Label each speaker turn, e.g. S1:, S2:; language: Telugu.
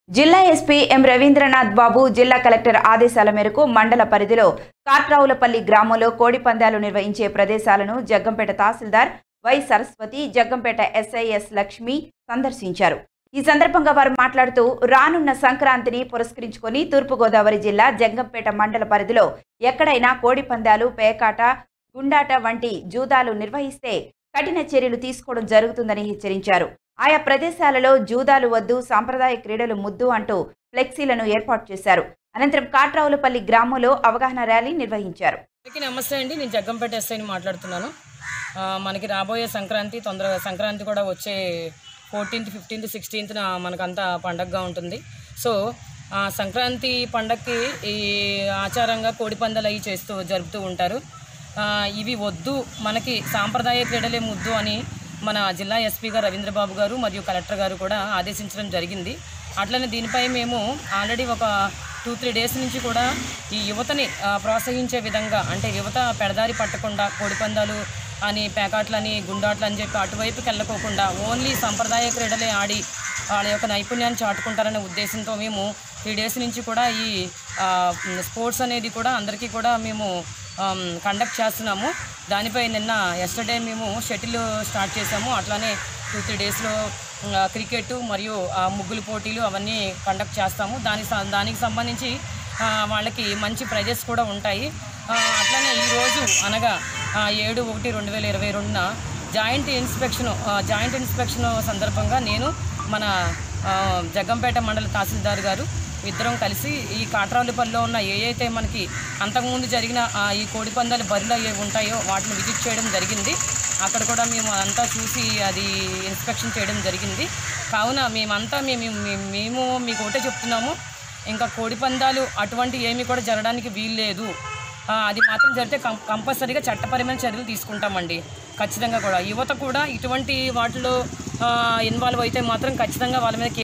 S1: జిల్లా ఎస్పీ ఎం రవీంద్రనాథ్ బాబు జిల్లా కలెక్టర్ ఆదేశాల మేరకు మండల పరిధిలో కాట్రావులపల్లి గ్రామంలో కోడి పందాలు నిర్వహించే ప్రదేశాలను జగ్గంపేట తహసీల్దార్ వై సరస్వతి జగ్గంపేట ఎస్ఐఎస్ లక్ష్మి సందర్శించారు ఈ సందర్భంగా వారు మాట్లాడుతూ రానున్న సంక్రాంతిని పురస్కరించుకొని తూర్పుగోదావరి జిల్లా జగ్గంపేట మండల పరిధిలో ఎక్కడైనా కోడి పందాలు పేకాట గుండాట వంటి జూదాలు నిర్వహిస్తే కఠిన చర్యలు తీసుకోవడం జరుగుతుందని హెచ్చరించారు ఆయా ప్రదేశాలలో జూదాలు వద్దు సాంప్రదాయ క్రీడలు ముద్దు అంటూ ఫ్లెక్సీలను ఏర్పాటు చేశారు అనంతరం కాట్రావులపల్లి గ్రామంలో అవగాహన ర్యాలీ నిర్వహించారు
S2: అందరికీ నమస్తే అండి నేను జగ్గంపేట ఎస్ఐని మాట్లాడుతున్నాను ఆ, మనకి రాబోయే సంక్రాంతి తొందరగా సంక్రాంతి కూడా వచ్చే ఫోర్టీన్త్ ఫిఫ్టీన్త్ సిక్స్టీన్త్న మనకంతా పండగగా ఉంటుంది సో ఆ సంక్రాంతి పండగకి ఈ ఆచారంగా కోడి పందాలు అవి చేస్తూ జరుపుతూ ఉంటారు ఆ, ఇవి వద్దు మనకి సాంప్రదాయ క్రీడలే ముద్దు అని మన జిల్లా ఎస్పీ గారు రవీంద్రబాబు గారు మరియు కలెక్టర్ గారు కూడా ఆదేశించడం జరిగింది అట్లనే దీనిపై మేము ఆల్రెడీ ఒక టూ త్రీ డేస్ నుంచి కూడా ఈ యువతని ఆ, ప్రోత్సహించే విధంగా అంటే యువత పెడదారి పట్టకుండా కోడిపందాలు అని పేకాట్లని గుండాట్లు అని చెప్పి అటువైపుకి వెళ్ళకోకుండా ఓన్లీ సంప్రదాయ క్రీడలే ఆడి వాళ్ళ యొక్క నైపుణ్యాన్ని చాటుకుంటారనే ఉద్దేశంతో మేము త్రీ డేస్ నుంచి కూడా ఈ ఆ, స్పోర్ట్స్ అనేది కూడా అందరికీ కూడా మేము కండక్ట్ చేస్తున్నాము దానిపై నిన్న ఎస్టర్డే మేము షటిల్ స్టార్ట్ చేసాము అట్లానే టూ త్రీ డేస్లో క్రికెట్ మరియు ఆ, ముగ్గులు పోటీలు అవన్నీ కండక్ట్ చేస్తాము దాని స- దానికి సంబంధించి ఆ, వాళ్ళకి మంచి ప్రైజెస్ కూడా ఉంటాయి ఆ, అట్లానే ఈరోజు అనగా ఆ, ఏడు ఒకటి రెండు వేల ఇరవై రెండున జాయింట్ ఇన్స్పెక్షన్ జాయింట్ ఇన్స్పెక్షన్ సందర్భంగా నేను మన ఆ, జగ్గంపేట మండల తహసీల్దార్ గారు ఇద్దరం కలిసి ఈ కాట్రావులపల్లిలో ఉన్న ఏ అయితే మనకి అంతకుముందు జరిగిన ఆ, ఈ కోడి పందాలు బరిలో ఏ ఉంటాయో వాటిని విజిట్ చేయడం జరిగింది అక్కడ కూడా మేము అంతా చూసి అది ఇన్స్పెక్షన్ చేయడం జరిగింది కావున మేమంతా మేము మేము- మేము మీకు ఒకటే చెప్తున్నాము ఇంకా కోడి పందాలు అటువంటి ఏమీ కూడా జరగడానికి వీల్లేదు ఆ, అది మాత్రం జరిగితే కం కంపల్సరీగా చట్టపరమైన చర్యలు తీసుకుంటామండి ఖచ్చితంగా కూడా యువత కూడా ఇటువంటి వాటిలో ఇన్వాల్వ్ అయితే మాత్రం ఖచ్చితంగా వాళ్ళ మీద